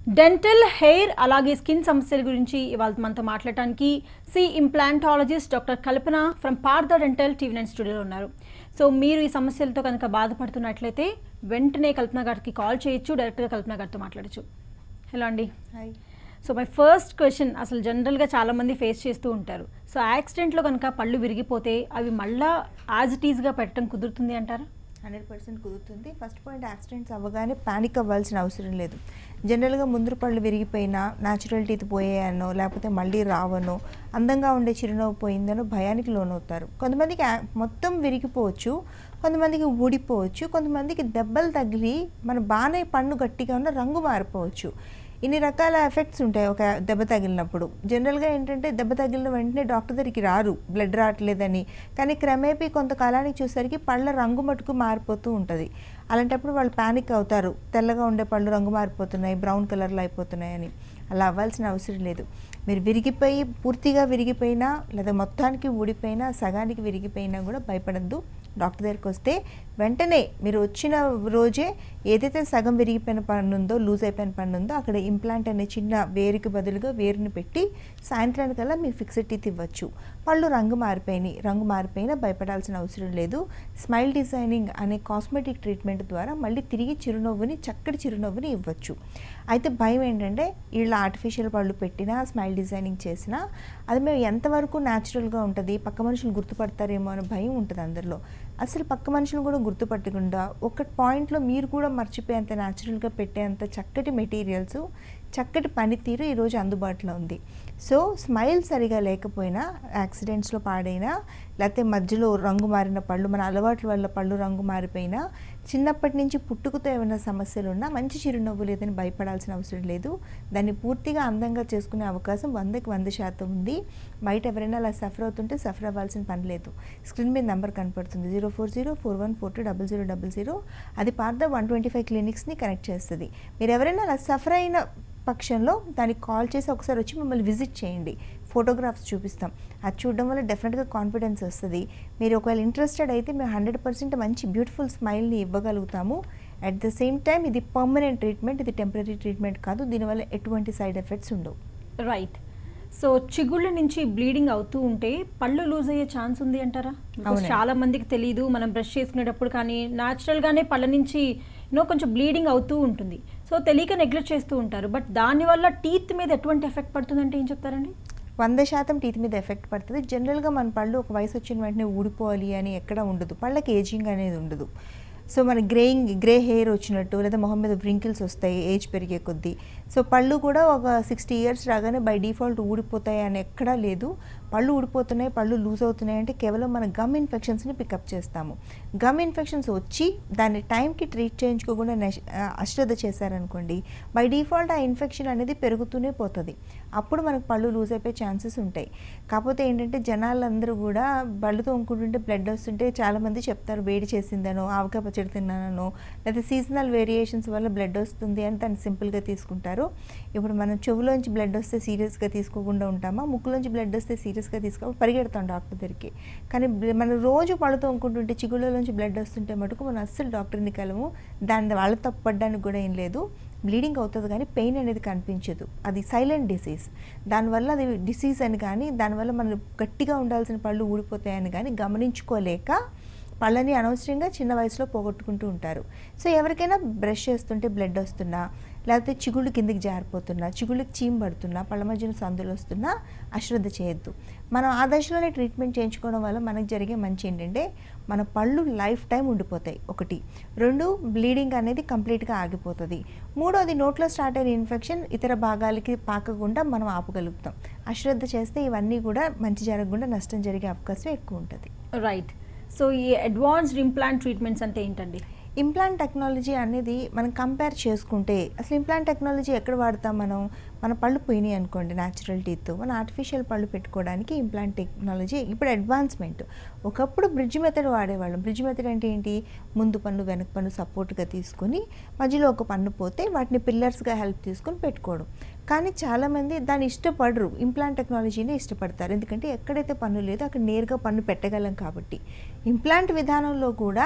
Dental hair అలాగే skin సమస్యల గురించి ఇవాళ మనతో మాట్లాడటానికి సి implantologist doctor Kalpana from Partha dental TV nine స్టూడియోలో ఉన్నారు సో మీరు ఈ సమస్యలతో కనుక బాధపడుతున్నట్లయితే వెంటనే కల్పన గారికి కాల్ చేయొచ్చు డైరెక్ట్గా కల్పన గారితో మాట్లాడచ్చు హలో అండి hi so my first question అసలు జనరల్గా చాలామంది ఫేస్ చేస్తూ ఉంటారు సో యాక్సిడెంట్లో కనుక పళ్ళు విరిగిపోతే అవి మళ్ళా యాజ్ ఇట్ ఈజ్గా పెట్టడం కుదురుతుంది అంటారా హండ్రెడ్ పర్సెంట్ కుదురుతుంది ఫస్ట్ పాయింట్ యాక్సిడెంట్స్ అవ్వగానే పానిక్ అవ్వాల్సిన అవసరం లేదు జనరల్గా ముందు పళ్ళు విరిగిపోయినా న్యాచురల్ టీత్ పోయాయనో లేకపోతే మళ్ళీ రావనో అందంగా ఉండే చిరునవ్వు పోయిందనో భయానికి లోనవుతారు కొంతమందికి యా- మొత్తం విరిగిపోవచ్చు కొంతమందికి ఊడిపోవచ్చు కొంతమందికి దెబ్బలు తగిలి మన బాగానే పన్ను గట్టిగా ఉన్న రంగు మారిపోవచ్చు ఇన్ని రకాల ఎఫెక్ట్స్ ఉంటాయి ఒక దెబ్బ తగిలినప్పుడు జనరల్గా ఏంటంటే దెబ్బ తగిలిన వెంటనే డాక్టర్ దగ్గరికి రారు బ్లడ్ రావట్లేదని కానీ క్రమేపీ కొంతకాలానికి చూసరికి పళ్ళ రంగు మటుకు మారిపోతూ ఉంటుంది అలాంటప్పుడు వాళ్ళు ప్యానిక్ అవుతారు తెల్లగా ఉండే పళ్ళు రంగు మారిపోతున్నాయి బ్రౌన్ కలర్లో అయిపోతున్నాయి అని అలా అవ్వాల్సిన అవసరం లేదు మీరు విరిగిపోయి పూర్తిగా విరిగిపోయినా లేదా మొత్తానికి ఊడిపోయినా సగానికి విరిగిపోయినా కూడా భయపడద్దు డాక్టర్ దగ్గరికి వస్తే వెంటనే మీరు వచ్చిన రోజే ఏదైతే సగం విరిగిపోయిన పన్ను ఉందో లూజ్ అయిపోయిన పన్ను ఉందో అక్కడ ఇంప్లాంట్ అనే చిన్న వేరుకి బదులుగా వేరుని పెట్టి సాయంత్రానికల్లా మీరు ఫిక్స్డ్ టీత్ ఇవ్వచ్చు పళ్ళు రంగు మారిపోయినాయి రంగు మారిపోయినా భయపడాల్సిన అవసరం లేదు స్మైల్ డిజైనింగ్ అనే కాస్మెటిక్ ట్రీట్మెంట్ ద్వారా మళ్ళీ తిరిగి చిరునవ్వుని చక్కటి చిరునవ్వుని ఇవ్వచ్చు అయితే భయం ఏంటంటే వీళ్ళ ఆర్టిఫిషియల్ పళ్ళు పెట్టినా స్మైల్ డిజైనింగ్ చేసినా అది మేము ఎంతవరకు న్యాచురల్గా ఉంటుంది పక్క మనుషులు గుర్తుపడతారేమో అనే భయం ఉంటుంది అందరిలో అసలు పక్క మనుషులు కూడా గుర్తుపట్టకుండా ఒక పాయింట్లో మీరు కూడా మర్చిపోయేంత న్యాచురల్గా పెట్టేంత చక్కటి మెటీరియల్స్ చక్కటి పనితీరు ఈరోజు అందుబాటులో ఉంది సో స్మైల్ సరిగా లేకపోయినా యాక్సిడెంట్స్లో పాడైనా లేకపోతే మధ్యలో రంగు మారిన పళ్ళు మన అలవాట్ల వల్ల పళ్ళు రంగు మారిపోయినా చిన్నప్పటి నుంచి పుట్టుకతో ఏమైనా సమస్యలు ఉన్నా మంచి చిరునవ్వు లేదని భయపడాల్సిన అవసరం లేదు దాన్ని పూర్తిగా అందంగా చేసుకునే అవకాశం వందకి వంద శాతం ఉంది బయట ఎవరైనా అలా సఫర్ అవుతుంటే సఫర్ అవ్వాల్సిన పని లేదు స్క్రీన్ మీద నెంబర్ కనపడుతుంది zero four zero four one four two double zero double zero అది పాత వన్ ట్వంటీ ఫైవ్ క్లినిక్స్ని కనెక్ట్ చేస్తుంది మీరు ఎవరైనా అలా సఫర్ అయిన పక్షంలో దానికి కాల్ చేసి ఒకసారి వచ్చి మిమ్మల్ని విజిట్ చేయండి ఫోటోగ్రాఫ్స్ చూపిస్తాం అది చూడడం వల్ల డెఫినెట్గా కాన్ఫిడెన్స్ వస్తుంది మీరు ఒకవేళ ఇంట్రెస్టెడ్ అయితే మేము హండ్రెడ్ పర్సెంట్ మంచి బ్యూటిఫుల్ స్మైల్ని ఇవ్వగలుగుతాము అట్ ద సేమ్ టైం ఇది పర్మనెంట్ ట్రీట్మెంట్ ఇది టెంపరీ ట్రీట్మెంట్ కాదు దీనివల్ల ఎటువంటి సైడ్ ఎఫెక్ట్స్ ఉండవు రైట్ సో చిగుళ్ళ నుంచి బ్లీడింగ్ అవుతూ ఉంటే పళ్ళు లూజ్ అయ్యే ఛాన్స్ ఉంది అంటారా Because అవునండి. చాలా మందికి తెలియదు మనం బ్రష్ చేసుకునేటప్పుడు కానీ న్యాచురల్గానే పళ్ళ నుంచి యూనో కొంచెం బ్లీడింగ్ అవుతూ ఉంటుంది సో తెలియక నెగ్లెక్ట్ చేస్తూ ఉంటారు బట్ దానివల్ల టీత్ మీద ఎటువంటి ఎఫెక్ట్ పడుతుందంటే ఏం చెప్తారండి వంద శాతం టీత్ మీద ఎఫెక్ట్ పడుతుంది జనరల్గా మన పళ్ళు ఒక వయసు వచ్చిన వెంటనే ఊడిపోవాలి అని ఎక్కడ ఉండదు పళ్ళకి ఏజింగ్ అనేది ఉండదు సో మన గ్రేయింగ్ గ్రే హెయిర్ వచ్చినట్టు లేదా మొహం మీద వ్రింకిల్స్ వస్తాయి ఏజ్ పెరిగే కొద్దీ సో పళ్ళు కూడా ఒక సిక్స్టీ ఇయర్స్ రాగానే బై డిఫాల్ట్ ఊడిపోతాయి అని ఎక్కడా లేదు పళ్ళు ఊడిపోతున్నాయి పళ్ళు లూజ్ అవుతున్నాయి అంటే కేవలం మన గమ్ ఇన్ఫెక్షన్స్ని పికప్ చేస్తాము గమ్ ఇన్ఫెక్షన్స్ వచ్చి దాన్ని టైంకి ట్రీట్ చేయించుకోకుండా నెష్- ఆ, అశ్రద్ధ చేశారనుకోండి బై డిఫాల్ట్ ఆ ఇన్ఫెక్షన్ అనేది పెరుగుతూనే పోతుంది అప్పుడు మనకు పళ్ళు లూజ్ అయిపోయే ఛాన్సెస్ ఉంటాయి కాకపోతే ఏంటంటే జనాలందరూ కూడా బళ్ళు తోముకుంటుంటే బ్లడ్ వస్తుంటే చాలామంది చెప్తారు వేడి చేసిందనో ఆవకాయ పచ్చడి తిన్నానో లేదా సీజనల్ వేరియేషన్స్ వల్ల బ్లడ్ వస్తుంది అని దాన్ని సింపుల్గా తీసుకుంటారు ఇప్పుడు మనం చెవులోంచి బ్లడ్ వస్తే సీరియస్గా తీసుకోకుండా ఉంటామా ముక్కులోంచి బ్లడ్ వస్తే సీరియస్గా తీసుకో పరిగెడతాం డాక్టర్ దగ్గరికి కానీ బ్ల- మనం రోజు పళ్ళు తోముకుంటుంటే చిగుళ్ళలోంచి బ్లడ్ వస్తుంటే మటుకు మనం అస్సలు డాక్టర్ని కలము దాని వాళ్ళ తప్పడానికి కూడా ఏం లేదు బ్లీడింగ్ అవుతుంది కానీ పెయిన్ అనేది కనిపించదు అది సైలెంట్ డిసీజ్ దానివల్ల అది డిసీజ్ అని కానీ దానివల్ల మనం గట్టిగా ఉండాల్సిన పళ్ళు ఊడిపోతాయని కానీ గమనించుకోలేక పళ్ళని అనవసరంగా చిన్న వయసులో పోగొట్టుకుంటూ ఉంటారు సో ఎవరికైనా బ్రష్ చేస్తుంటే బ్లడ్ వస్తున్నా లేకపోతే చిగుళ్ళు కిందికి జారిపోతున్నా చిగుళ్ళకి చీమ్ పడుతున్నా పళ్ళ మధ్యన సందులు వస్తున్నా అశ్రద్ధ చేయొద్దు మనం ఆ దశలోనే ట్రీట్మెంట్ చేయించుకోవడం వల్ల మనకు జరిగే మంచి ఏంటంటే మన పళ్ళు లైఫ్ టైం ఉండిపోతాయి ఒకటి రెండు బ్లీడింగ్ అనేది కంప్లీట్గా ఆగిపోతుంది మూడోది నోట్లో స్టార్ట్ అయిన ఇన్ఫెక్షన్ ఇతర భాగాలకి పాకకుండా మనం ఆపగలుగుతాం అశ్రద్ధ చేస్తే ఇవన్నీ కూడా మంచి జరగకుండా నష్టం జరిగే అవకాశం ఎక్కువ ఉంటుంది రైట్ సో ఈ అడ్వాన్స్డ్ ఇంప్లాంట్ ట్రీట్మెంట్స్ అంటే ఏంటండి ఇంప్లాంట్ టెక్నాలజీ అనేది మనం కంపేర్ చేసుకుంటే అసలు ఇంప్లాంట్ టెక్నాలజీ ఎక్కడ వాడతాం మనం మన పళ్ళు పోయినాయి అనుకోండి న్యాచురల్ టీత్ మన ఆర్టిఫిషియల్ పళ్ళు పెట్టుకోవడానికి ఇంప్లాంట్ టెక్నాలజీ ఇప్పుడు అడ్వాన్స్మెంట్ ఒకప్పుడు బ్రిడ్జ్ మెథడ్ వాడేవాళ్ళం బ్రిడ్జ్ మెథడ్ అంటే ఏంటి ముందు పన్ను వెనక పన్ను సపోర్ట్గా తీసుకొని మధ్యలో ఒక పన్ను పోతే వాటిని పిల్లర్స్గా హెల్ప్ తీసుకొని పెట్టుకోవడం కానీ చాలామంది దాన్ని ఇష్టపడరు ఇంప్లాంట్ టెక్నాలజీని ఇష్టపడతారు ఎందుకంటే ఎక్కడైతే పన్ను లేదో అక్కడ నేరుగా పన్ను పెట్టగలం కాబట్టి ఇంప్లాంట్ విధానంలో కూడా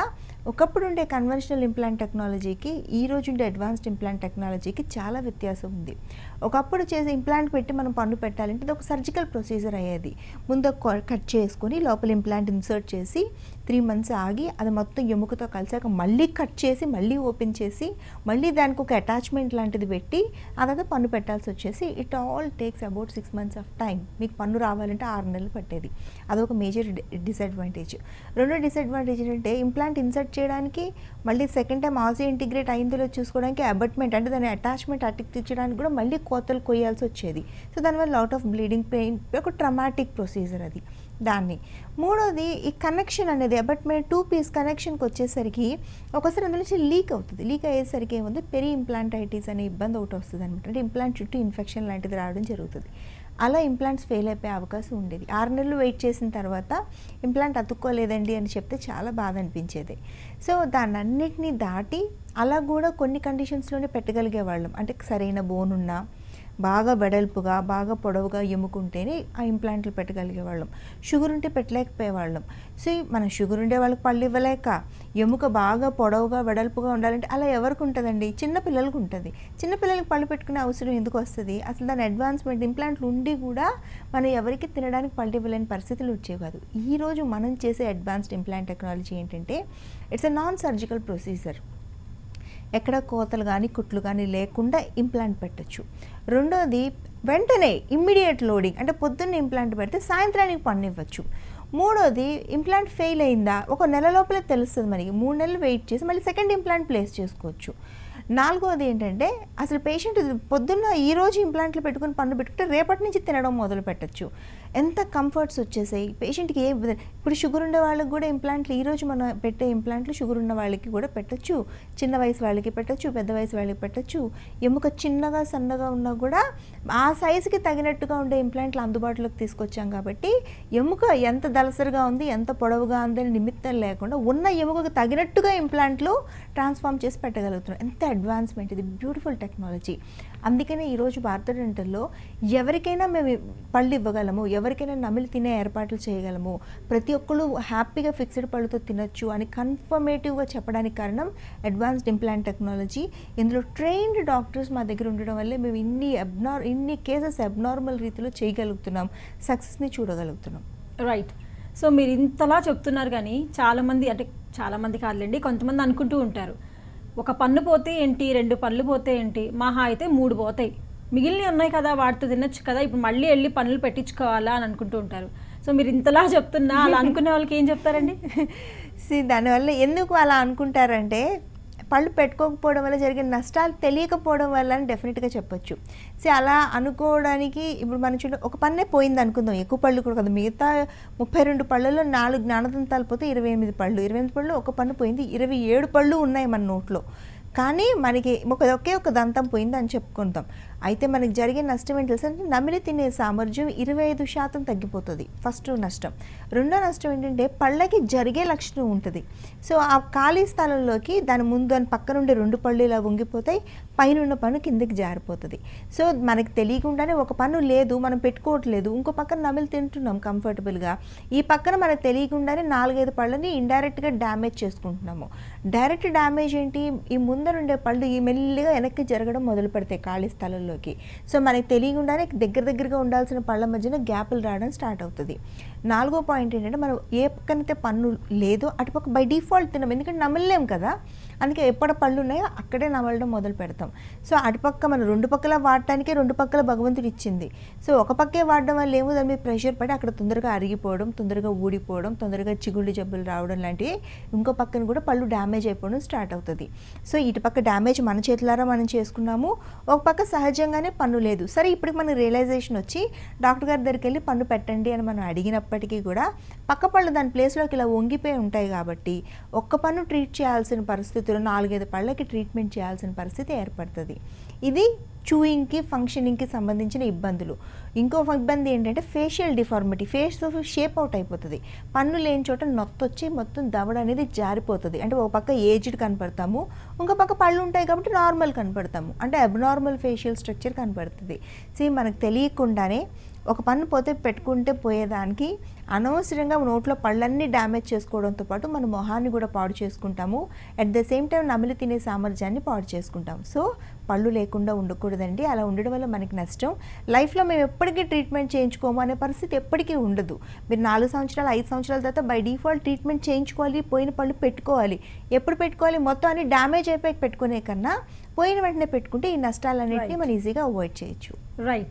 ఒకప్పుడు ఉండే కన్వెన్షనల్ ఇంప్లాంట్ టెక్నాలజీకి ఈ రోజు ఉండే అడ్వాన్స్డ్ ఇంప్లాంట్ టెక్నాలజీకి చాలా వ్యత్యాసం ఉంది ఒకప్పుడు చేసే ఇంప్లాంట్ పెట్టి మనం పన్ను పెట్టాలంటే ఇది ఒక సర్జికల్ ప్రొసీజర్ అయ్యేది ముందు కట్ చేసుకొని లోపల ఇంప్లాంట్ ఇన్సర్ట్ చేసి త్రీ మంత్స్ ఆగి అది మొత్తం ఎముకతో కలిసాక మళ్ళీ కట్ చేసి మళ్ళీ ఓపెన్ చేసి మళ్ళీ దానికి ఒక అటాచ్మెంట్ లాంటిది పెట్టి అదంతా పన్ను పెట్టాల్సి వచ్చేసి it all takes about six months of time మీకు పన్ను రావాలంటే ఆరు నెలలు పట్టేది అదొక మేజర్ డిసడ్వాంటేజ్ రెండో డిసడ్వాంటేజ్ ఏంటంటే ఇంప్లాంట్ ఇన్సర్ట్ చేయడానికి మళ్ళీ సెకండ్ టైం ఆసీ ఇంటిగ్రేట్ అయిందో చూసుకోవడానికి అబట్మెంట్ అంటే దాని అటాచ్మెంట్ అతికించడానికి కూడా మళ్ళీ కోతలు కొయ్యాల్సి వచ్చేది సో దానివల్ల లాట్ ఆఫ్ బ్లీడింగ్ పెయిన్ ఒక ట్రమాటిక్ ప్రొసీజర్ అది దాన్ని మూడోది ఈ కనెక్షన్ అనేది అబట్మెంట్ టూ పీస్ కనెక్షన్కి వచ్చేసరికి ఒకసారి అందులో నుంచి లీక్ అవుతుంది లీక్ అయ్యేసరికి ఏముంది పెరి ఇంప్లాంటైటిస్ అనే ఇబ్బంది ఒకటి వస్తుంది అనమాట అంటే ఇంప్లాంట్ చుట్టూ ఇన్ఫెక్షన్ లాంటిది రావడం జరుగుతుంది అలా ఇంప్లాంట్స్ ఫెయిల్ అయిపోయే అవకాశం ఉండేది ఆరు నెలలు వెయిట్ చేసిన తర్వాత ఇంప్లాంట్ అతుక్కోలేదండి అని చెప్తే చాలా బాధ అనిపించేది సో దాన్ని అన్నిటినీ దాటి అలా కూడా కొన్ని కండిషన్స్లోనే పెట్టగలిగే వాళ్ళం అంటే సరైన బోన్ ఉన్నా బాగా వెడల్పుగా బాగా పొడవుగా ఎముకుంటేనే ఆ ఇంప్లాంట్లు పెట్టగలిగేవాళ్ళం షుగర్ ఉంటే పెట్టలేకపోయేవాళ్ళం సో మన షుగర్ ఉండే వాళ్ళకి పళ్ళు ఇవ్వలేక ఎముక బాగా పొడవుగా వెడల్పుగా ఉండాలంటే అలా ఎవరికి ఉంటుందండి చిన్న పిల్లలకు ఉంటుంది చిన్న పిల్లలకి పళ్ళు పెట్టుకునే అవసరం ఎందుకు వస్తుంది అసలు దాని అడ్వాన్స్మెంట్ ఇంప్లాంట్లు ఉండి కూడా మనం ఎవరికి తినడానికి పళ్ళు ఇవ్వలేని పరిస్థితులు వచ్చేవి కాదు ఈరోజు మనం చేసే అడ్వాన్స్డ్ ఇంప్లాంట్ టెక్నాలజీ ఏంటంటే it's a non surgical procedure ఎక్కడ కోతలు కానీ కుట్లు కానీ లేకుండా ఇంప్లాంట్ పెట్టచ్చు రెండోది వెంటనే ఇమ్మీడియట్ లోడింగ్ అంటే పొద్దున్న ఇంప్లాంట్ పెడితే సాయంత్రానికి పన్ను ఇవ్వచ్చు మూడోది ఇంప్లాంట్ ఫెయిల్ అయిందా ఒక నెల లోపలే తెలుస్తుంది మనకి మూడు నెలలు వెయిట్ చేసి మళ్ళీ సెకండ్ ఇంప్లాంట్ ప్లేస్ చేసుకోవచ్చు నాలుగోది ఏంటంటే అసలు పేషెంట్ పొద్దున్న ఈ రోజు ఇంప్లాంట్లు పెట్టుకుని పన్ను పెట్టుకుంటే రేపటి నుంచి తినడం మొదలు పెట్టచ్చు ఎంత కంఫర్ట్స్ వచ్చేసాయి పేషెంట్కి ఏ ఇబ్బంది- ఇప్పుడు షుగర్ ఉండే వాళ్ళకి కూడా ఇంప్లాంట్లు ఈ రోజు మనం పెట్టే ఇంప్లాంట్లు షుగర్ ఉన్న వాళ్ళకి కూడా పెట్టచ్చు చిన్న వయసు వాళ్ళకి పెట్టచ్చు పెద్ద వయసు వాళ్ళకి పెట్టచ్చు ఎముక చిన్నగా సన్నగా ఉన్నా కూడా ఆ సైజుకి తగినట్టుగా ఉండే ఇంప్లాంట్లు అందుబాటులోకి తీసుకొచ్చాం కాబట్టి ఎముక ఎంత దలసరిగా ఉంది ఎంత పొడవుగా ఉంది అని నిమిత్తం లేకుండా ఉన్న ఎముకకు తగినట్టుగా ఇంప్లాంట్లు ట్రాన్స్ఫార్మ్ చేసి పెట్టగలుగుతున్నాం ఎంత అడ్వాన్స్మెంట్ ఇది బ్యూటిఫుల్ టెక్నాలజీ అందుకనే ఈరోజు భారత డెంటల్లో ఎవరికైనా మేము పళ్ళు ఇవ్వగలము ఎవరికైనా నమిలి తినే ఏర్పాట్లు చేయగలము ప్రతి ఒక్కరు హ్యాపీగా ఫిక్స్డ్ పళ్ళుతో తినొచ్చు అని కన్ఫర్మేటివ్గా చెప్పడానికి కారణం అడ్వాన్స్డ్ ఇంప్లాంట్ టెక్నాలజీ ఇందులో ట్రైన్డ్ డాక్టర్స్ మా దగ్గర ఉండడం వల్లే మేము ఇన్ని అబ్నార్ ఇన్ని కేసెస్ అబ్నార్మల్ రీతిలో చేయగలుగుతున్నాం సక్సెస్ని చూడగలుగుతున్నాం రైట్ సో మీరు ఇంతలా చెప్తున్నారు కానీ చాలామంది అంటే చాలామంది కాదులేండి కొంతమంది అనుకుంటూ ఉంటారు ఒక పన్ను పోతే ఏంటి రెండు పళ్ళు పోతే ఏంటి మహా అయితే మూడు పోతాయి మిగిలినవి ఉన్నాయి కదా వాటితో తినొచ్చు కదా ఇప్పుడు మళ్ళీ వెళ్ళి పనులు పెట్టించుకోవాలా అని అనుకుంటూ ఉంటారు సో మీరు ఇంతలా చెప్తున్నా అలా అనుకునే వాళ్ళకి ఏం చెప్తారండి సి దానివల్ల ఎందుకు అలా అనుకుంటారంటే పళ్ళు పెట్టుకోకపోవడం వల్ల జరిగే నష్టాలు తెలియకపోవడం వల్ల అని డెఫినెట్గా చెప్పొచ్చు సో అలా అనుకోవడానికి ఇప్పుడు మనం చూడ ఒక పన్నే పోయింది అనుకుందాం ఎక్కువ పళ్ళు కూడా కదా మిగతా ముప్పై రెండు పళ్ళలో నాలుగు జ్ఞానదంతాలు పోతే ఇరవై ఎనిమిది పళ్ళు ఇరవై ఎనిమిది పళ్ళు ఒక పన్ను పోయింది ఇరవై ఏడు పళ్ళు ఉన్నాయి మన నోట్లో కానీ మనకి ఒక ఒకే ఒక దంతం పోయింది అని చెప్పుకుంటాం అయితే మనకి జరిగే నష్టం ఏంటి తెలుసా అంటే నమిలి తినే సామర్థ్యం ఇరవై ఐదు శాతం తగ్గిపోతుంది ఫస్ట్ నష్టం రెండో నష్టం ఏంటంటే పళ్ళకి జరిగే లక్షణం ఉంటుంది సో ఆ ఖాళీ స్థలంలోకి దాని ముందు దాని పక్కన ఉండే రెండు పళ్ళు ఇలా వంగిపోతాయి పైన ఉన్న పన్ను కిందకి జారిపోతుంది సో మనకి తెలియకుండానే ఒక పన్ను లేదు మనం పెట్టుకోవట్లేదు ఇంకో పక్కన నమిలి తింటున్నాం కంఫర్టబుల్గా ఈ పక్కన మనకు తెలియకుండానే నాలుగైదు పళ్ళని ఇండైరెక్ట్గా డ్యామేజ్ చేసుకుంటున్నాము డైరెక్ట్ డ్యామేజ్ ఏంటి ఈ ముందరుండే పళ్ళు ఈ మెల్లిగా వెనక్కి జరగడం మొదలు పెడతాయి ఖాళీ స్థలంలోకి సో మనకి తెలియకుండానే దగ్గర దగ్గరగా ఉండాల్సిన పళ్ళ మధ్యన గ్యాపులు రావడం స్టార్ట్ అవుతుంది నాలుగో పాయింట్ ఏంటంటే మనం ఏ పక్కనైతే పన్ను లేదో అటుపక్క బై డిఫాల్ట్ తినం ఎందుకంటే నమలలేం కదా అందుకే ఎప్పటి పళ్ళు ఉన్నాయో అక్కడే నమలడం మొదలు పెడతాం సో అటుపక్క మనం రెండు పక్కల వాడటానికి రెండు పక్కల భగవంతుడు ఇచ్చింది సో ఒక పక్కే వాడడం వల్ల ఏమో దాని మీద ప్రెషర్ పడి అక్కడ తొందరగా అరిగిపోవడం తొందరగా ఊడిపోవడం తొందరగా చిగుళ్ళు జబ్బులు రావడం లాంటివి ఇంకో పక్కన కూడా పళ్ళు డ్యామేజ్ అయిపోవడం స్టార్ట్ అవుతుంది సో ఇటు పక్క డ్యామేజ్ మన చేతులారా మనం చేసుకున్నాము ఒక పక్క సహజంగానే పన్ను లేదు సరే ఇప్పుడు మనకి రియలైజేషన్ వచ్చి డాక్టర్ గారి దగ్గరికి వెళ్ళి పన్ను పెట్టండి అని మనం అడిగినప్పటికీ కూడా పక్క పళ్ళు దాని ప్లేస్లోకి ఇలా వంగిపోయి ఉంటాయి కాబట్టి ఒక్క పన్ను ట్రీట్ చేయాల్సిన పరిస్థితుల్లో నాలుగైదు పళ్ళకి ట్రీట్మెంట్ చేయాల్సిన పరిస్థితి ఏర్పడుతుంది ఇది చూయింగ్కి ఫంక్షనింగ్కి సంబంధించిన ఇబ్బందులు ఇంకో ఇబ్బంది ఏంటంటే facial deformity face shape out అయిపోతుంది పన్ను లేని చోట నొత్తొచ్చి మొత్తం దవడ అనేది జారిపోతుంది అంటే ఒక పక్క ఏజ్డ్ కనపడతాము ఇంకో పక్క పళ్ళు ఉంటాయి కాబట్టి నార్మల్ కనపడతాము అంటే అబ్నార్మల్ ఫేషియల్ స్ట్రక్చర్ కనపడుతుంది సో మనకు తెలియకుండానే ఒక పన్ను పోతే పెట్టుకుంటే పోయేదానికి అనవసరంగా నోట్లో పళ్ళన్నీ డ్యామేజ్ చేసుకోవడంతో పాటు మన మొహాన్ని కూడా పాడు చేసుకుంటాము అట్ ద సేమ్ టైం నమిలి తినే సామర్థ్యాన్ని పాడు చేసుకుంటాం సో పళ్ళు లేకుండా ఉండకూడదండి అలా ఉండడం వల్ల మనకి నష్టం లైఫ్లో మేము ఎప్పటికీ ట్రీట్మెంట్ చేయించుకోము అనే పరిస్థితి ఎప్పటికీ ఉండదు మీరు నాలుగు సంవత్సరాలు ఐదు సంవత్సరాల తర్వాత బై డిఫాల్ట్ ట్రీట్మెంట్ చేయించుకోవాలి పోయిన పళ్ళు పెట్టుకోవాలి ఎప్పుడు పెట్టుకోవాలి మొత్తం అన్ని డ్యామేజ్ అయిపోయి పెట్టుకునే కన్నా పోయిన వెంటనే పెట్టుకుంటే ఈ నష్టాలన్నింటినీ Right. మనం ఈజీగా అవాయిడ్ చేయొచ్చు రైట్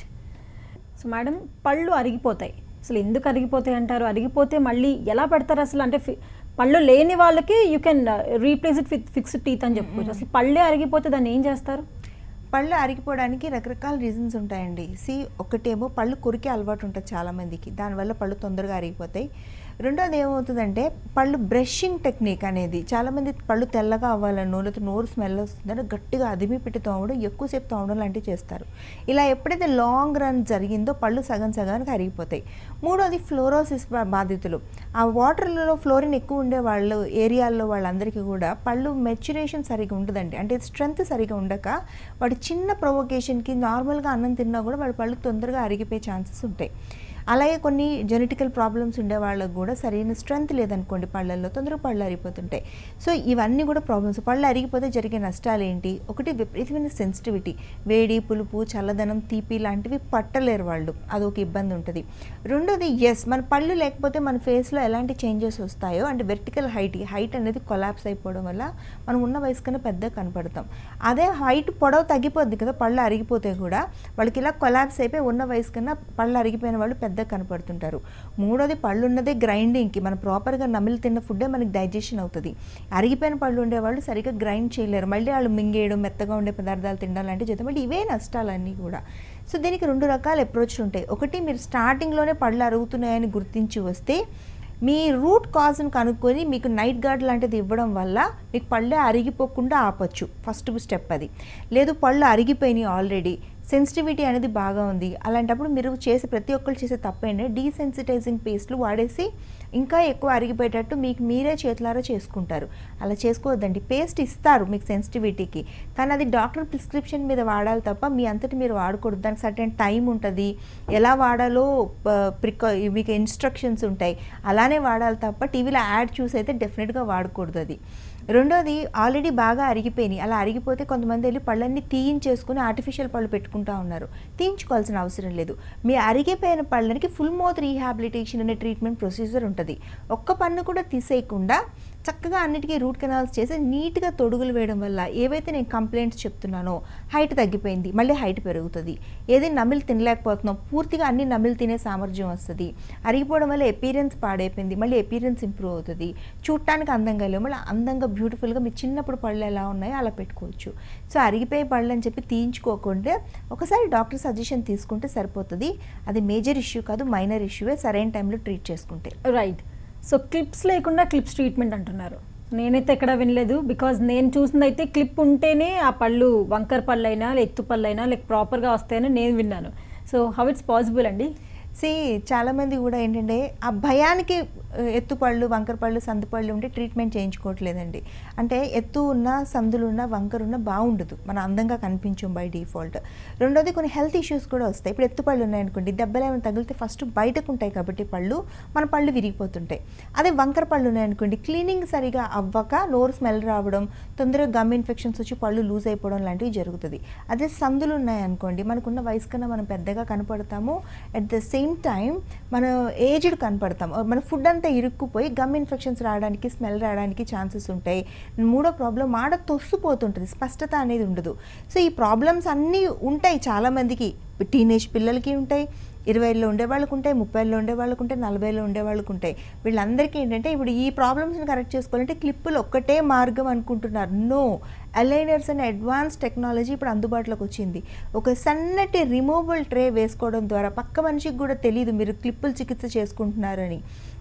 సో మేడం పళ్ళు అరిగిపోతాయి అసలు ఎందుకు అరిగిపోతాయి అంటారు అరిగిపోతే మళ్ళీ ఎలా పెడతారు అసలు అంటే ఫి- పళ్ళు లేని వాళ్ళకి you can replace it with fixed teeth అని చెప్పుకోవచ్చు అసలు పళ్ళే అరిగిపోతే దాన్ని ఏం చేస్తారు పళ్ళు అరిగిపోవడానికి రకరకాల రీజన్స్ ఉంటాయండి సి ఒకటేమో పళ్ళు కొరికే అలవాటు ఉంటుంది చాలామందికి దానివల్ల పళ్ళు తొందరగా అరిగిపోతాయి రెండోది ఏమవుతుందంటే పళ్ళు బ్రషింగ్ టెక్నిక్ అనేది చాలామంది పళ్ళు తెల్లగా అవ్వాలనో లేకపోతే నోరు స్మెల్ వస్తుందని గట్టిగా అదిమి పెట్టి తోమడం ఎక్కువసేపు తోమడం లాంటివి చేస్తారు ఇలా ఎప్పుడైతే లాంగ్ రన్ జరిగిందో పళ్ళు సగం సగానికి అరిగిపోతాయి మూడోది ఫ్లోరోసిస్ బా- బాధితులు ఆ వాటర్లలో ఫ్లోరిన్ ఎక్కువ ఉండే వాళ్ళు ఏరియాల్లో వాళ్ళందరికీ కూడా పళ్ళు మెచ్యురేషన్ సరిగా ఉండదండి అంటే స్ట్రెంగ్త్ సరిగా ఉండక వాడు చిన్న ప్రొవొకేషన్కి నార్మల్గా అన్నం తిన్నా కూడా వాళ్ళ పళ్ళు తొందరగా అరిగిపోయే ఛాన్సెస్ ఉంటాయి అలాగే కొన్ని జెనెటికల్ ప్రాబ్లమ్స్ ఉండే వాళ్ళకు కూడా సరైన స్ట్రెంగ్త్ లేదనుకోండి పళ్ళల్లో తొందరగా పళ్ళు అరిగిపోతుంటాయి సో ఇవన్నీ కూడా ప్రాబ్లమ్స్ పళ్ళు అరిగిపోతే జరిగే నష్టాలు ఏంటి ఒకటి విపరీతమైన సెన్సిటివిటీ వేడి పులుపు చల్లదనం తీపి లాంటివి పట్టలేరు వాళ్ళు అదొక ఇబ్బంది ఉంటుంది రెండోది ఎస్ మన పళ్ళు లేకపోతే మన ఫేస్లో ఎలాంటి చేంజెస్ వస్తాయో అంటే వెర్టికల్ హైట్ హైట్ అనేది కొలాప్స్ అయిపోవడం వల్ల మనం ఉన్న వయసు కన్నా పెద్దగా కనపడతాం అదే హైట్ పొడవు తగ్గిపోద్ది కదా పళ్ళు అరిగిపోతే కూడా వాళ్ళకి ఇలా కొలాప్స్ అయిపోయి ఉన్న వయసు కన్నా పళ్ళు అరిగిపోయిన వాళ్ళు పెద్దగా కనపడుతుంటారు మూడోది పళ్ళు ఉన్నదే గ్రైండింగ్కి మనం ప్రాపర్గా నమిలి తిన్న ఫుడ్డే మనకి డైజెషన్ అవుతుంది అరిగిపోయిన పళ్ళు ఉండేవాళ్ళు సరిగ్గా గ్రైండ్ చేయలేరు మళ్ళీ వాళ్ళు మింగేయడం మెత్తగా ఉండే పదార్థాలు తినడం లాంటివి చేస్తాం మళ్ళీ ఇవే నష్టాలన్నీ కూడా సో దీనికి రెండు రకాల అప్రోచ్లు ఉంటాయి ఒకటి మీరు స్టార్టింగ్లోనే పళ్ళు అరుగుతున్నాయని గుర్తించి వస్తే మీ రూట్ కాజ్ని కనుక్కొని మీకు నైట్ గార్డ్ లాంటిది ఇవ్వడం వల్ల మీకు పళ్ళే అరిగిపోకుండా ఆపొచ్చు ఫస్ట్ స్టెప్ అది లేదు పళ్ళు అరిగిపోయినాయి ఆల్రెడీ సెన్సిటివిటీ అనేది బాగా ఉంది అలాంటప్పుడు మీరు చేసే ప్రతి ఒక్కరు చేసే తప్పేంటే డీసెన్సిటైజింగ్ పేస్ట్లు వాడేసి ఇంకా ఎక్కువ అరిగిపోయేటట్టు మీకు మీరే చేతులారా చేసుకుంటారు అలా చేసుకోవద్దండి పేస్ట్ ఇస్తారు మీకు సెన్సిటివిటీకి కానీ అది డాక్టర్ ప్రిస్క్రిప్షన్ మీద వాడాలి తప్ప మీ అంతటి మీరు వాడకూడదు దానికి సర్టెన్ టైం ఉంటుంది ఎలా వాడాలో ప్రికా మీకు ఇన్స్ట్రక్షన్స్ ఉంటాయి అలానే వాడాలి తప్ప టీవీలో యాడ్ చూసి అయితే డెఫినెట్గా వాడకూడదు అది రెండోది ఆల్రెడీ బాగా అరిగిపోయినాయి అలా అరిగిపోతే కొంతమంది వెళ్ళి పళ్ళన్నీ తీయించేసుకుని ఆర్టిఫిషియల్ పళ్ళు పెట్టుకుంటా ఉన్నారు తీయించుకోవాల్సిన అవసరం లేదు మీ అరిగిపోయిన పళ్ళకి ఫుల్ మౌత్ రీహాబిలిటేషన్ అనే ట్రీట్మెంట్ ప్రొసీజర్ ఉంటుంది ఒక్క పన్ను కూడా తీసేయకుండా చక్కగా అన్నిటికీ రూట్ కెనాల్స్ చేసి నీట్గా తొడుగులు వేయడం వల్ల ఏవైతే నేను కంప్లైంట్స్ చెప్తున్నానో హైట్ తగ్గిపోయింది మళ్ళీ హైట్ పెరుగుతుంది ఏది నమిలి తినలేకపోతున్నాం పూర్తిగా అన్ని నమిలి తినే సామర్థ్యం వస్తుంది అరిగిపోవడం వల్ల ఎపీరియన్స్ పాడైపోయింది మళ్ళీ ఎపీరియన్స్ ఇంప్రూవ్ అవుతుంది చూడటానికి అందంగా లేవు మళ్ళీ అందంగా బ్యూటిఫుల్గా మీ చిన్నప్పుడు పళ్ళు ఎలా ఉన్నాయో అలా పెట్టుకోవచ్చు సో అరిగిపోయే పళ్ళు అని చెప్పి తీయించుకోకుండా ఒకసారి డాక్టర్ సజెషన్ తీసుకుంటే సరిపోతుంది అది మేజర్ ఇష్యూ కాదు మైనర్ ఇష్యూవే సరైన టైంలో ట్రీట్ చేసుకుంటే రైట్ సో క్లిప్స్ లేకుండా క్లిప్స్ ట్రీట్మెంట్ అంటున్నారు నేనైతే ఎక్కడ వినలేదు బికాజ్ నేను చూసిందైతే క్లిప్ ఉంటేనే ఆ పళ్ళు వంకర పళ్ళు అయినా ఎత్తు పళ్ళు అయినా లేక ప్రాపర్గా వస్తాయని నేను విన్నాను సో హౌ ఇట్స్ పాసిబుల్ అండి సి చాలామంది కూడా ఏంటంటే ఆ భయానికి ఆ, ఎత్తుపళ్ళు వంకరపళ్ళు సందుపళ్ళు ఉంటే ట్రీట్మెంట్ చేయించుకోవట్లేదండి అంటే ఎత్తు ఉన్న సందులు ఉన్న వంకర ఉన్న బాగుండదు మన అందంగా కనిపించం బై డిఫాల్ట్ రెండోది కొన్ని హెల్త్ ఇష్యూస్ కూడా వస్తాయి ఇప్పుడు ఎత్తుపళ్ళు ఉన్నాయనుకోండి దెబ్బలు ఏమైనా తగిలితే ఫస్ట్ బయటకు ఉంటాయి కాబట్టి పళ్ళు మన పళ్ళు విరిగిపోతుంటాయి అదే వంకర పళ్ళు ఉన్నాయనుకోండి క్లీనింగ్ సరిగా అవ్వక నోరు స్మెల్ రావడం తొందరగా గమ్ ఇన్ఫెక్షన్స్ వచ్చి పళ్ళు లూజ్ అయిపోవడం లాంటివి జరుగుతుంది అదే సందులు ఉన్నాయనుకోండి మనకున్న వయసు కన్నా మనం పెద్దగా కనపడతాము అట్ ద సేమ్ టైం మనం ఏజ్డ్ కనపడతాం మన ఫుడ్ అంతా ఇరుక్కుపోయి గమ్ ఇన్ఫెక్షన్స్ రావడానికి స్మెల్ రావడానికి ఛాన్సెస్ ఉంటాయి మూడో ప్రాబ్లం మాడ తొస్సుపోతుంటుంది స్పష్టత అనేది ఉండదు సో ఈ ప్రాబ్లమ్స్ అన్నీ ఉంటాయి చాలామందికి టీనేజ్ పిల్లలకి ఉంటాయి ఇరవైలో ఉండే వాళ్ళకు ఉంటాయి ముప్పైలో ఉండే వాళ్ళకు ఉంటాయి నలభైలో ఉండే వాళ్ళకు ఉంటాయి వీళ్ళందరికీ ఏంటంటే ఇప్పుడు ఈ ప్రాబ్లమ్స్ని కరెక్ట్ చేసుకోవాలంటే క్లిప్పులు ఒక్కటే మార్గం అనుకుంటున్నారు నో అలైనర్స్ అనే అడ్వాన్స్ టెక్నాలజీ ఇప్పుడు అందుబాటులోకి వచ్చింది ఒక సన్నటి రిమూవబుల్ ట్రే వేసుకోవడం ద్వారా పక్క మనిషికి కూడా తెలియదు మీరు క్లిప్పులు చికిత్స చేసుకుంటున్నారని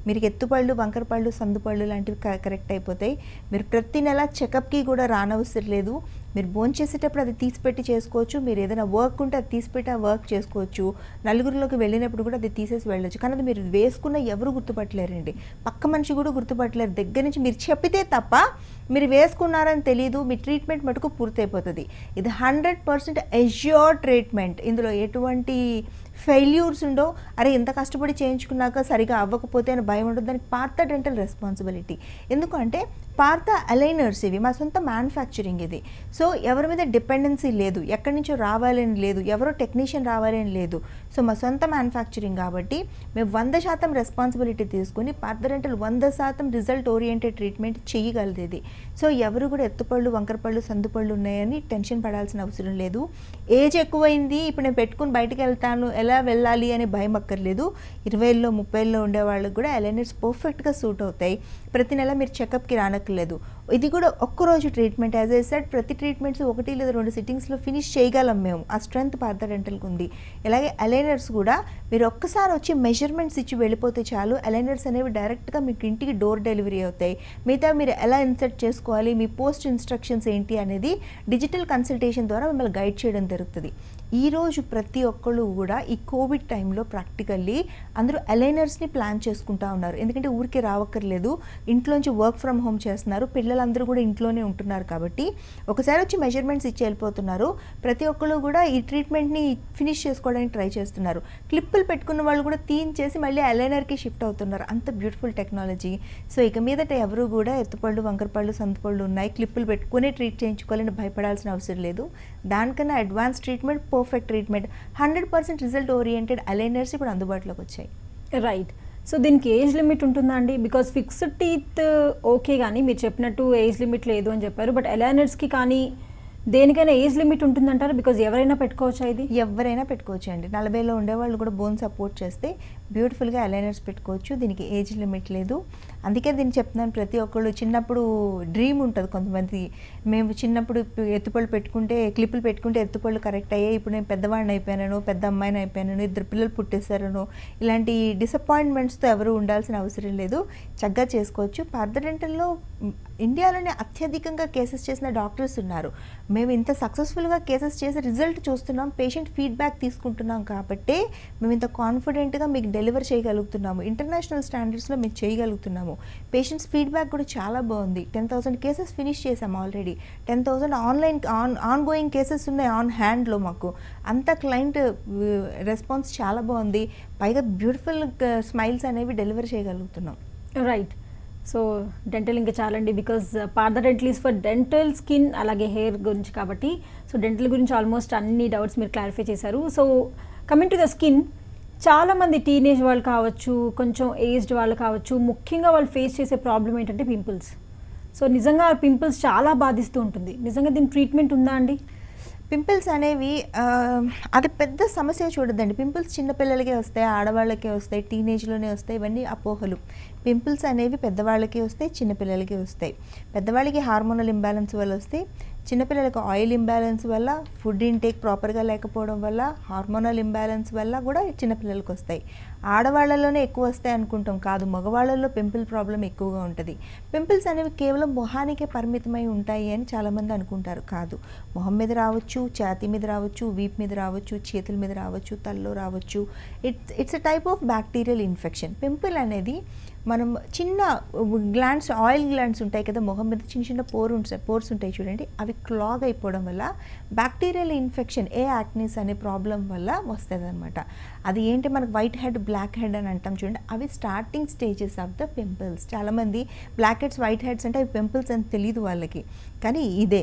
మీరు ఎత్తుపళ్ళు వంకరపళ్ళు సందుపళ్ళు లాంటివి క- కరెక్ట్ అయిపోతాయి మీరు ప్రతి నెల చెకప్కి కూడా రానవసరం లేదు మీరు భోజనం చేసేటప్పుడు అది తీసిపెట్టి చేసుకోవచ్చు మీరు ఏదైనా వర్క్ ఉంటే అది తీసిపెట్టి ఆ వర్క్ చేసుకోవచ్చు నలుగురిలోకి వెళ్ళినప్పుడు కూడా అది తీసేసి వెళ్ళొచ్చు కానీ అది మీరు వేసుకున్న ఎవరు గుర్తుపట్టలేరండి పక్క మనిషి కూడా గుర్తుపట్టలేరు దగ్గర నుంచి మీరు చెప్పితే తప్ప మీరు వేసుకున్నారని తెలియదు మీ ట్రీట్మెంట్ మటుకు పూర్తయిపోతుంది ఇది హండ్రెడ్ పర్సెంట్ ఎష్యూర్ ట్రీట్మెంట్ ఇందులో ఎటువంటి ఫెయిల్యూర్స్ ఉండో అరే ఎంత కష్టపడి చేయించుకున్నాక సరిగా అవ్వకపోతే అని భయం ఉండదు దానికి పార్త డెంటల్ రెస్పాన్సిబిలిటీ ఎందుకంటే పార్త అలైనర్స్ ఇవి మా సొంత మ్యానుఫ్యాక్చరింగ్ ఇది సో ఎవరి మీద డిపెండెన్సీ లేదు ఎక్కడి నుంచో రావాలని లేదు ఎవరో టెక్నీషియన్ రావాలని లేదు సో మా సొంత మ్యానుఫ్యాక్చరింగ్ కాబట్టి మేము వంద శాతం రెస్పాన్సిబిలిటీ తీసుకుని పార్త డెంటల్ వంద శాతం రిజల్ట్ ఓరియంటెడ్ ట్రీట్మెంట్ చేయగలదు ఇది సో ఎవరు కూడా ఎత్తుపళ్ళు వంకరపళ్ళు సందుపళ్ళు ఉన్నాయని టెన్షన్ పడాల్సిన అవసరం లేదు ఏజ్ ఎక్కువైంది ఇప్పుడు నేను పెట్టుకుని బయటకు వెళ్తాను ఎలా వెళ్ళాలి అనే భయం అక్కర్లేదు ఇరవైలో ముప్పైలో ఉండే వాళ్ళకి కూడా ఎలైనర్స్ పర్ఫెక్ట్గా సూట్ అవుతాయి ప్రతి నెల మీరు చెకప్కి రానక్కర్లేదు ఇది కూడా ఒక్కరోజు ట్రీట్మెంట్ యాజ్ ఏ సెట్ ప్రతి ట్రీట్మెంట్స్ ఒకటి లేదా రెండు సిట్టింగ్స్లో ఫినిష్ చేయగలం మేము ఆ స్ట్రెంత్ పార్థ డెంటల్కి ఉంది అలాగే అలైనర్స్ కూడా మీరు ఒక్కసారి వచ్చి మెజర్మెంట్స్ ఇచ్చి వెళ్ళిపోతే చాలు అలైనర్స్ అనేవి డైరెక్ట్గా మీకు ఇంటికి డోర్ డెలివరీ అవుతాయి మిగతా మీరు ఎలా ఇన్సర్ట్ చేసుకోవాలి మీ పోస్ట్ ఇన్స్ట్రక్షన్స్ ఏంటి అనేది డిజిటల్ కన్సల్టేషన్ ద్వారా మిమ్మల్ని గైడ్ చేయడం జరుగుతుంది ఈరోజు ప్రతి ఒక్కళ్ళు కూడా ఈ కోవిడ్ టైంలో ప్రాక్టికల్లీ అందరూ అలైనర్స్ని ప్లాన్ చేసుకుంటా ఉన్నారు ఎందుకంటే ఊరికే రావక్కర్లేదు ఇంట్లోంచి వర్క్ ఫ్రమ్ హోమ్ చేస్తున్నారు పిల్లలందరూ కూడా ఇంట్లోనే ఉంటున్నారు కాబట్టి ఒకసారి వచ్చి మెజర్మెంట్స్ ఇచ్చి వెళ్ళిపోతున్నారు ప్రతి ఒక్కళ్ళు కూడా ఈ ట్రీట్మెంట్ని ఫినిష్ చేసుకోవడానికి ట్రై చేస్తున్నారు క్లిప్పులు పెట్టుకున్న వాళ్ళు కూడా తీయించేసి మళ్ళీ అలైనర్కి షిఫ్ట్ అవుతున్నారు అంత బ్యూటిఫుల్ టెక్నాలజీ సో ఇక మీదట ఎవరు కూడా ఎత్తుపళ్ళు వంకరపళ్ళు సంతపళ్ళు ఉన్నాయి క్లిప్పులు పెట్టుకునే ట్రీట్ చేయించుకోవాలని భయపడాల్సిన అవసరం లేదు దానికన్నా advance treatment perfect treatment hundred percent result oriented aligners ఇప్పుడు అందుబాటులోకి వచ్చాయి రైట్ సో దీనికి ఏజ్ లిమిట్ ఉంటుందా అండి బికాస్ ఫిక్స్డ్ టీత్ ఓకే కానీ మీరు చెప్పినట్టు ఏజ్ లిమిట్ లేదు అని చెప్పారు బట్ అలైనర్స్కి కానీ దేనికైనా ఏజ్ లిమిట్ ఉంటుందంటారు బికాజ్ ఎవరైనా పెట్టుకోవచ్చా ఇది ఎవరైనా పెట్టుకోవచ్చు అండి నలభైలో ఉండేవాళ్ళు కూడా బోన్ సపోర్ట్ చేస్తే బ్యూటిఫుల్గా అలైనర్స్ పెట్టుకోవచ్చు దీనికి ఏజ్ లిమిట్ లేదు అందుకే దీన్ని చెప్తున్నాను ప్రతి ఒక్కళ్ళు చిన్నప్పుడు డ్రీమ్ ఉంటుంది కొంతమంది మేము చిన్నప్పుడు ప- ఎత్తుపళ్ళు పెట్టుకుంటే క్లిప్పులు పెట్టుకుంటే ఎత్తుపళ్ళు కరెక్ట్ అయ్యాయి ఇప్పుడు నేను పెద్దవాడిని అయిపోయాను పెద్ద అమ్మాయిని అయిపోయాను ఇద్దరు పిల్లలు పుట్టేశారను ఇలాంటి డిసప్పాయింట్మెంట్స్తో ఎవరు ఉండాల్సిన అవసరం లేదు చక్కగా చేసుకోవచ్చు పార్థ డెంటల్లో మ్, ఇండియాలోనే అత్యధికంగా కేసెస్ చేసిన డాక్టర్స్ ఉన్నారు మేము ఇంత సక్సెస్ఫుల్గా కేసెస్ చేసి రిజల్ట్ చూస్తున్నాం పేషెంట్ ఫీడ్బ్యాక్ తీసుకుంటున్నాం కాబట్టి మేము ఇంత కాన్ఫిడెంట్గా మీకు డెలివర్ చేయగలుగుతున్నాము ఇంటర్నేషనల్ స్టాండర్డ్స్లో మేము చేయగలుగుతున్నాము పేషెంట్స్ ఫీడ్బ్యాక్ కూడా చాలా బాగుంది టెన్ థౌసండ్ కేసెస్ ఫినిష్ చేసాం already ten thousand online on on going cases ఉన్నాయి ఆన్ హ్యాండ్లో మాకు అంత క్లయింట్ రెస్పాన్స్ చాలా బాగుంది పైగా బ్యూటిఫుల్ స్మైల్స్ అనేవి డెలివర్ చేయగలుగుతున్నాం రైట్ సో డెంటల్ ఇంకా చాలండి బికాజ్ పార్ద dental is for dental skin అలాగే హెయిర్ గురించి కాబట్టి సో డెంటల్ గురించి ఆల్మోస్ట్ అన్ని డౌట్స్ మీరు క్లారిఫై చేశారు so coming to the skin చాలామంది టీనేజ్ వాళ్ళు కావచ్చు కొంచెం ఏజ్డ్ వాళ్ళు కావచ్చు ముఖ్యంగా వాళ్ళు ఫేస్ చేసే ప్రాబ్లం ఏంటంటే పింపుల్స్ సో నిజంగా పింపుల్స్ చాలా బాధిస్తూ ఉంటుంది నిజంగా దీని ట్రీట్మెంట్ ఉందా అండి పింపుల్స్ అనేవి ఆ, అది పెద్ద సమస్య చూడదండి పింపుల్స్ చిన్నపిల్లలకే వస్తాయి ఆడవాళ్ళకే వస్తాయి టీనేజ్లోనే వస్తాయి ఇవన్నీ అపోహలు పింపుల్స్ అనేవి పెద్దవాళ్ళకి వస్తాయి చిన్నపిల్లలకి వస్తాయి పెద్దవాళ్ళకి హార్మోనల్ ఇంబ్యాలెన్స్ వల్ల వస్తాయి చిన్నపిల్లలకు ఆయిల్ ఇంబ్యాలెన్స్ వల్ల ఫుడ్ ఇంటేక్ ప్రాపర్గా లేకపోవడం వల్ల హార్మోనల్ ఇంబ్యాలెన్స్ వల్ల కూడా చిన్నపిల్లలకు వస్తాయి ఆడవాళ్ళలోనే ఎక్కువ వస్తాయి అనుకుంటాం కాదు మగవాళ్ళలో పింపుల్ ప్రాబ్లం ఎక్కువగా ఉంటుంది పింపుల్స్ అనేవి కేవలం మొహానికే పరిమితమై ఉంటాయి అని చాలామంది అనుకుంటారు కాదు మొహం మీద రావచ్చు ఛాతీ మీద రావచ్చు వీప్ మీద రావచ్చు చేతుల మీద రావచ్చు తల్లో రావచ్చు it's it's a type of bacterial infection pimple అనేది మనం చిన్న గ్లాండ్స్ ఆయిల్ గ్లాండ్స్ ఉంటాయి కదా మొహం మీద చిన్న చిన్న పోర్ ఉంటాయి పోర్స్ ఉంటాయి చూడండి అవి క్లాగ్ అయిపోవడం వల్ల బ్యాక్టీరియల్ ఇన్ఫెక్షన్ ఏ యాక్నిస్ అనే ప్రాబ్లం వల్ల వస్తుంది అనమాట అది ఏంటి మనకు వైట్ హెడ్ బ్లాక్ హెడ్ అని అంటాం చూడండి అవి starting stages of the pimples చాలామంది బ్లాక్ హెడ్స్ వైట్ హెడ్స్ అంటే అవి పింపుల్స్ అని తెలియదు వాళ్ళకి కానీ ఇదే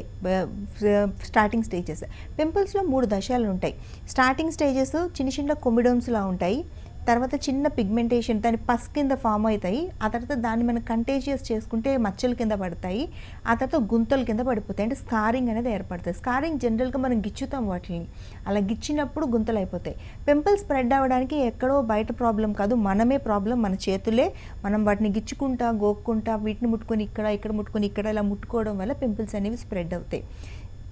స్టార్టింగ్ స్టేజెస్ పింపుల్స్లో మూడు దశలు ఉంటాయి స్టార్టింగ్ స్టేజెస్ చిన్న చిన్న కొమిడోమ్స్లా ఉంటాయి తర్వాత చిన్న పిగ్మెంటేషన్ దాని పస్ కింద ఫామ్ అవుతాయి ఆ తర్వాత దాన్ని మనం కంటేజియస్ చేసుకుంటే మచ్చల కింద పడతాయి ఆ తర్వాత గుంతల కింద పడిపోతాయి అంటే స్కారింగ్ అనేది ఏర్పడుతుంది స్కారింగ్ జనరల్గా మనం గిచ్చుతాం వాటిని అలా గిచ్చినప్పుడు గుంతలు అయిపోతాయి పింపుల్ స్ప్రెడ్ అవ్వడానికి ఎక్కడో బయట ప్రాబ్లం కాదు మనమే ప్రాబ్లం మన చేతులే మనం వాటిని గిచ్చుకుంటా గోక్కుంటా వీటిని ముట్టుకొని ఇక్కడ ఇక్కడ ముట్టుకొని ఇక్కడ ఇలా ముట్టుకోవడం వల్ల పింపుల్స్ అనేవి స్ప్రెడ్ అవుతాయి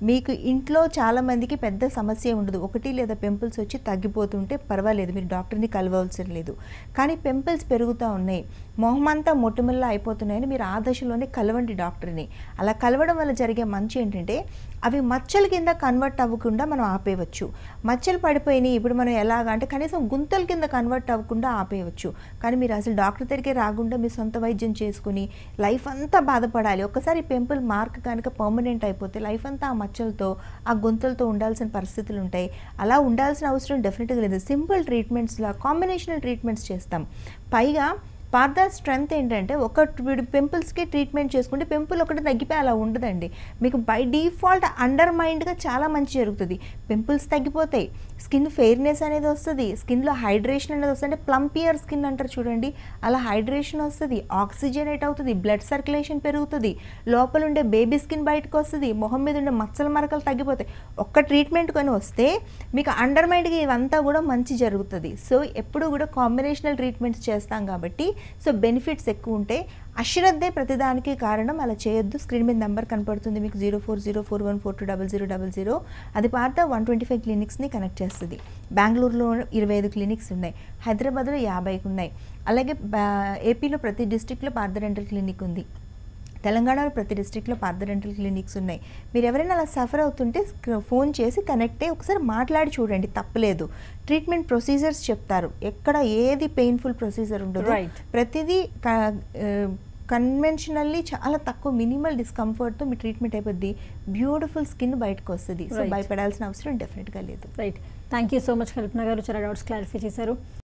మీకు ఇంట్లో చాలా మందికి పెద్ద సమస్య ఉండదు ఒకటి లేదా పింపుల్స్ వచ్చి తగ్గిపోతుంటే పర్వాలేదు మీరు డాక్టర్ని కలవవలసిన లేదు కానీ పింపుల్స్ పెరుగుతూ ఉన్నాయి మొహమంతా మొటిమల్లా అయిపోతున్నాయని మీరు ఆ దశలోనే కలవండి డాక్టర్ని అలా కలవడం వల్ల జరిగే మంచి ఏంటంటే అవి మచ్చల కింద కన్వర్ట్ అవ్వకుండా మనం ఆపేయవచ్చు మచ్చలు పడిపోయినాయి ఇప్పుడు మనం ఎలాగా అంటే కనీసం గుంతల కింద కన్వర్ట్ అవ్వకుండా ఆపేయవచ్చు కానీ మీరు అసలు డాక్టర్ దగ్గరికి రాకుండా మీ సొంత వైద్యం చేసుకుని లైఫ్ అంతా బాధపడాలి ఒక్కసారి పింపుల్ మార్క్ కనుక పర్మనెంట్ అయిపోతే లైఫ్ అంతా ఆ మచ్చలతో ఆ గుంతలతో ఉండాల్సిన పరిస్థితులు ఉంటాయి అలా ఉండాల్సిన అవసరం డెఫినెట్గా లేదు సింపుల్ ట్రీట్మెంట్స్లో కాంబినేషనల్ ట్రీట్మెంట్స్ చేస్తాం పైగా పార్థ స్ట్రెంగ్త్ ఏంటంటే ఒక పింపుల్స్కి ట్రీట్మెంట్ చేసుకుంటే పింపుల్ ఒకటి తగ్గిపోయి అలా ఉండదండి మీకు బై డిఫాల్ట్ అండర్ మైండ్గా చాలా మంచి జరుగుతుంది పింపుల్స్ తగ్గిపోతాయి స్కిన్ ఫెయిర్నెస్ అనేది వస్తుంది స్కిన్లో హైడ్రేషన్ అనేది వస్తుంది అంటే ప్లంపియర్ స్కిన్ అంటారు చూడండి అలా హైడ్రేషన్ వస్తుంది ఆక్సిజనేట్ అవుతుంది బ్లడ్ సర్క్యులేషన్ పెరుగుతుంది లోపల ఉండే బేబీ స్కిన్ బయటకు వస్తుంది మొహం మీద ఉండే మచ్చల మరకలు తగ్గిపోతాయి ఒక్క ట్రీట్మెంట్ కొని వస్తే మీకు అండర్ మైండ్కి ఇవంతా కూడా మంచి జరుగుతుంది సో ఎప్పుడు కూడా కాంబినేషనల్ ట్రీట్మెంట్స్ చేస్తాం కాబట్టి సో బెనిఫిట్స్ ఎక్కువ ఉంటాయి అశ్రద్ధే ప్రతిదానికి కారణం అలా చేయొద్దు స్క్రీన్ మీద నెంబర్ కనపడుతుంది మీకు zero four zero four one four two double zero double zero అది పాత వన్ ట్వంటీ ఫైవ్ క్లినిక్స్ని కనెక్ట్ చేస్తుంది బెంగళూరులో ఇరవై ఐదు క్లినిక్స్ ఉన్నాయి హైదరాబాద్లో యాభైకి ఉన్నాయి అలాగే బా- ఏపీలో ప్రతి డిస్టిక్లో పార్థ డెంటల్ క్లినిక్ ఉంది తెలంగాణలో ప్రతి డిస్ట్రిక్ట్లో పార్థ డెంటల్ క్లినిక్స్ ఉన్నాయి మీరు ఎవరైనా అలా సఫర్ అవుతుంటే స్క్ర- ఫోన్ చేసి కనెక్ట్ అయ్యి ఒకసారి మాట్లాడి చూడండి తప్పలేదు ట్రీట్మెంట్ ప్రొసీజర్స్ చెప్తారు ఎక్కడ ఏది పెయిన్ఫుల్ ప్రొసీజర్ ఉండదు Right. ప్రతిదీ కన్వెన్షనల్లీ చాలా తక్కువ మినిమల్ డిస్కంఫర్ట్తో మీ ట్రీట్మెంట్ అయిపోద్ది బ్యూటిఫుల్ స్కిన్ బయటకు వస్తుంది సో Right. భయపడాల్సిన అవసరం డెఫినెట్గా లేదు right thank you so much Kalpana garu చాలా డౌట్స్ క్లారిఫై చేశారు